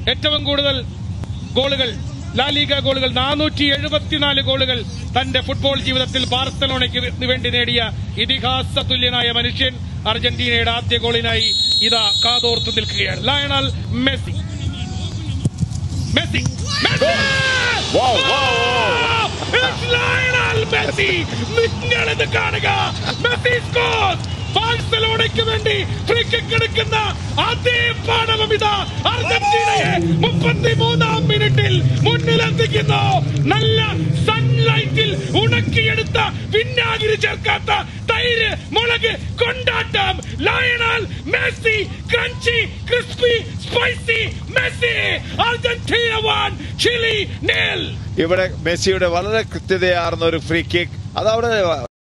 ഏറ്റവും കൂടുതൽ ഗോളുകൾ ലാലിക ഗോളുകൾ നാനൂറ്റി എഴുപത്തിനാല് ഗോളുകൾ തന്റെ ഫുട്ബോൾ ജീവിതത്തിൽ ബാർസലോണയ്ക്ക് വേണ്ടി നേടിയ ഇതിഹാസ തുല്യനായ മനുഷ്യൻ അർജന്റീനയുടെ ആദ്യ ഗോളിനായി ഇതാ കാതോർത്ത് നിൽക്കുകയാണ് Lionel Messi Messi Messi Wow, wow, It's Lionel Messi! നിങ്ങളിത് കാണുക മെസ്സി സ്കോർ ബാഴ്സലോണയ്ക്ക് വേണ്ടി ഫ്രീ കിക്ക് എടുക്കുന്ന അതേ പാടവം ഇതാ അർജന്റീനയെ മുപ്പത്തിമൂന്നാം മിനിറ്റിൽ മുന്നിലെത്തിക്കുന്നു നല്ല സൺലൈറ്റിൽ ഉണക്കിയെടുത്ത വിന്നാഗിരി ചേർക്കാത്ത തൈര് മുളക് കൊണ്ടാട്ടം Lionel Messi crunchy crispy spicy Messi Argentina one Chile nil ഇവിടെ മെസ്സിയുടെ വളരെ കൃത്യതയാർന്ന ഒരു ഫ്രീ കിക്ക് അതവിടെ